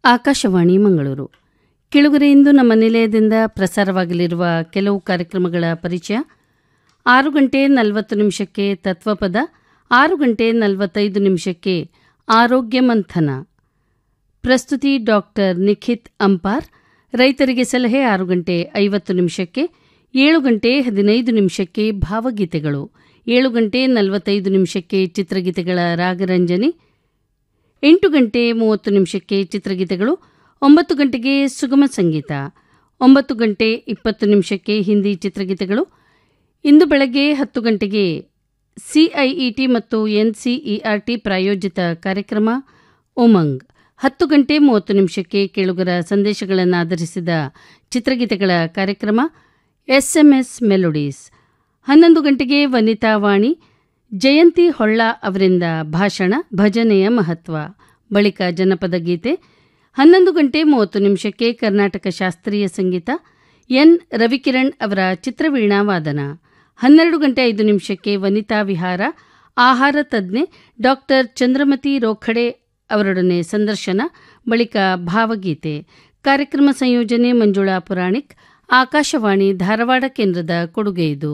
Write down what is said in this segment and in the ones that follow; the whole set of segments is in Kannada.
ಆಕಾಶವಾಣಿ ಮಂಗಳೂರು ಕೆಳಗರೆ ಇಂದು ನಮ್ಮ ನಿಲಯದಿಂದ ಪ್ರಸಾರವಾಗಲಿರುವ ಕೆಲವು ಕಾರ್ಯಕ್ರಮಗಳ ಪರಿಚಯ ಆರು ಗಂಟೆ ನಲವತ್ತು ನಿಮಿಷಕ್ಕೆ ತತ್ವಪದ ಆರು ಗಂಟೆ ನಲವತ್ತೈದು ನಿಮಿಷಕ್ಕೆ ಆರೋಗ್ಯ ಮಂಥನ ಪ್ರಸ್ತುತಿ ಡಾಕ್ಟರ್ ನಿಖಿತ್ ಅಂಪಾರ್ ರೈತರಿಗೆ ಸಲಹೆ ಆರು ಗಂಟೆ ಐವತ್ತು ನಿಮಿಷಕ್ಕೆ ಏಳು ಗಂಟೆ ಹದಿನೈದು ನಿಮಿಷಕ್ಕೆ ಭಾವಗೀತೆಗಳು ಏಳು ಗಂಟೆ ನಲವತ್ತೈದು ನಿಮಿಷಕ್ಕೆ ಚಿತ್ರಗೀತೆಗಳ ರಾಗರಂಜನಿ ಎಂಟು ಗಂಟೆ ಮೂವತ್ತು ನಿಮಿಷಕ್ಕೆ ಚಿತ್ರಗೀತೆಗಳು ಒಂಬತ್ತು ಗಂಟೆಗೆ ಸುಗಮ ಸಂಗೀತ ಒಂಬತ್ತು ಗಂಟೆ ಇಪ್ಪತ್ತು ನಿಮಿಷಕ್ಕೆ ಹಿಂದಿ ಚಿತ್ರಗೀತೆಗಳು ಇಂದು ಬೆಳಗ್ಗೆ ಹತ್ತು ಗಂಟೆಗೆ ಸಿಐಇಟಿ ಮತ್ತು ಎನ್ಸಿಇಆರ್ಟಿ ಪ್ರಾಯೋಜಿತ ಕಾರ್ಯಕ್ರಮ ಉಮಂಗ್ ಹತ್ತು ಗಂಟೆ ಮೂವತ್ತು ನಿಮಿಷಕ್ಕೆ ಕೇಳುಗರ ಸಂದೇಶಗಳನ್ನು ಆಧರಿಸಿದ ಚಿತ್ರಗೀತೆಗಳ ಕಾರ್ಯಕ್ರಮ ಎಸ್ಎಂಎಸ್ ಮೆಲೋಡೀಸ್ ಹನ್ನೊಂದು ಗಂಟೆಗೆ ವನಿತಾ ವಾಣಿ ಜಯಂತಿ ಹೊಳ್ಳ ಅವರಿಂದ ಭಾಷಣ ಭಜನೆಯ ಮಹತ್ವ ಬಳಿಕ ಜನಪದ ಗೀತೆ ಹನ್ನೊಂದು ಗಂಟೆ ಮೂವತ್ತು ನಿಮಿಷಕ್ಕೆ ಕರ್ನಾಟಕ ಶಾಸ್ತ್ರೀಯ ಸಂಗೀತ ಎನ್ ರವಿಕಿರಣ್ ಅವರ ಚಿತ್ರವೀಣಾ ವಾದನ ಹನ್ನೆರಡು ಗಂಟೆ ಐದು ನಿಮಿಷಕ್ಕೆ ವನಿತಾ ವಿಹಾರ ಆಹಾರ ತಜ್ಞೆ ಡಾಕ್ಟರ್ ಚಂದ್ರಮತಿ ರೋಖಡೆ ಅವರೊಡನೆ ಸಂದರ್ಶನ ಬಳಿಕ ಭಾವಗೀತೆ ಕಾರ್ಯಕ್ರಮ ಸಂಯೋಜನೆ ಮಂಜುಳಾ ಪುರಾಣಿಕ್ ಆಕಾಶವಾಣಿ ಧಾರವಾಡ ಕೇಂದ್ರದ ಕೊಡುಗೆ ಇದು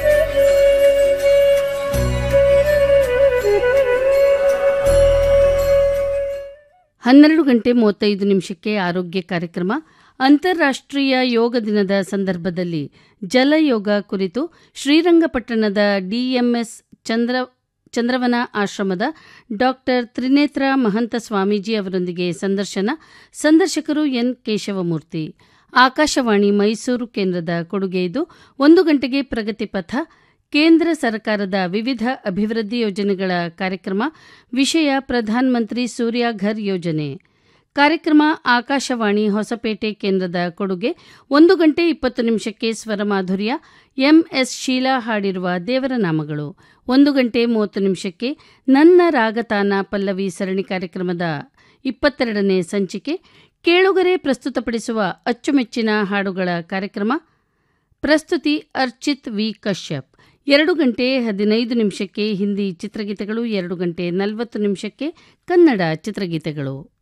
ಹನ್ನೆರಡು ಗಂಟೆ ಮೂವತ್ತೈದು ನಿಮಿಷಕ್ಕೆ ಆರೋಗ್ಯ ಕಾರ್ಯಕ್ರಮ ಅಂತಾರಾಷ್ಟ್ರೀಯ ಯೋಗ ದಿನದ ಸಂದರ್ಭದಲ್ಲಿ ಜಲಯೋಗ ಕುರಿತು ಶ್ರೀರಂಗಪಟ್ಟಣದ ಡಿಎಂಎಸ್ ಚಂದ್ರ ಚಂದ್ರವನ ಆಶ್ರಮದ ಡಾಕ್ಟರ್ ತ್ರಿನೇತ್ರ ಮಹಂತ ಸ್ವಾಮೀಜಿ ಅವರೊಂದಿಗೆ ಸಂದರ್ಶನ ಸಂದರ್ಶಕರು ಎನ್ ಕೇಶವಮೂರ್ತಿ ಆಕಾಶವಾಣಿ ಮೈಸೂರು ಕೇಂದ್ರದ ಕೊಡುಗೆ ಇದು ಒಂದು ಗಂಟೆಗೆ ಪ್ರಗತಿ ಪಥ ಕೇಂದ್ರ ಸರ್ಕಾರದ ವಿವಿಧ ಅಭಿವೃದ್ಧಿ ಯೋಜನೆಗಳ ಕಾರ್ಯಕ್ರಮ ವಿಷಯ ಪ್ರಧಾನಮಂತ್ರಿ ಸೂರ್ಯಘರ್ ಯೋಜನೆ ಕಾರ್ಯಕ್ರಮ ಆಕಾಶವಾಣಿ ಹೊಸಪೇಟೆ ಕೇಂದ್ರದ ಕೊಡುಗೆ ಒಂದು ಗಂಟೆ ಇಪ್ಪತ್ತು ನಿಮಿಷಕ್ಕೆ ಸ್ವರಮಾಧುರ್ಯ ಎಂಎಸ್ ಶೀಲಾ ಹಾಡಿರುವ ದೇವರ ನಾಮಗಳು ಒಂದು ಗಂಟೆ ಮೂವತ್ತು ನಿಮಿಷಕ್ಕೆ ನನ್ನ ರಾಗತಾನ ಪಲ್ಲವಿ ಸರಣಿ ಕಾರ್ಯಕ್ರಮದ ಇಪ್ಪತ್ತೆರಡನೇ ಸಂಚಿಕೆ ಕೇಳುಗರೆ ಪ್ರಸ್ತುತಪಡಿಸುವ ಅಚ್ಚುಮೆಚ್ಚಿನ ಹಾಡುಗಳ ಕಾರ್ಯಕ್ರಮ ಪ್ರಸ್ತುತಿ ಅರ್ಚಿತ್ ವಿ ಕಶ್ಯಪ್ ಎರಡು ಗಂಟೆ ಹದಿನೈದು ನಿಮಿಷಕ್ಕೆ ಹಿಂದಿ ಚಿತ್ರಗೀತೆಗಳು ಎರಡು ಗಂಟೆ ನಲವತ್ತು ನಿಮಿಷಕ್ಕೆ ಕನ್ನಡ ಚಿತ್ರಗೀತೆಗಳು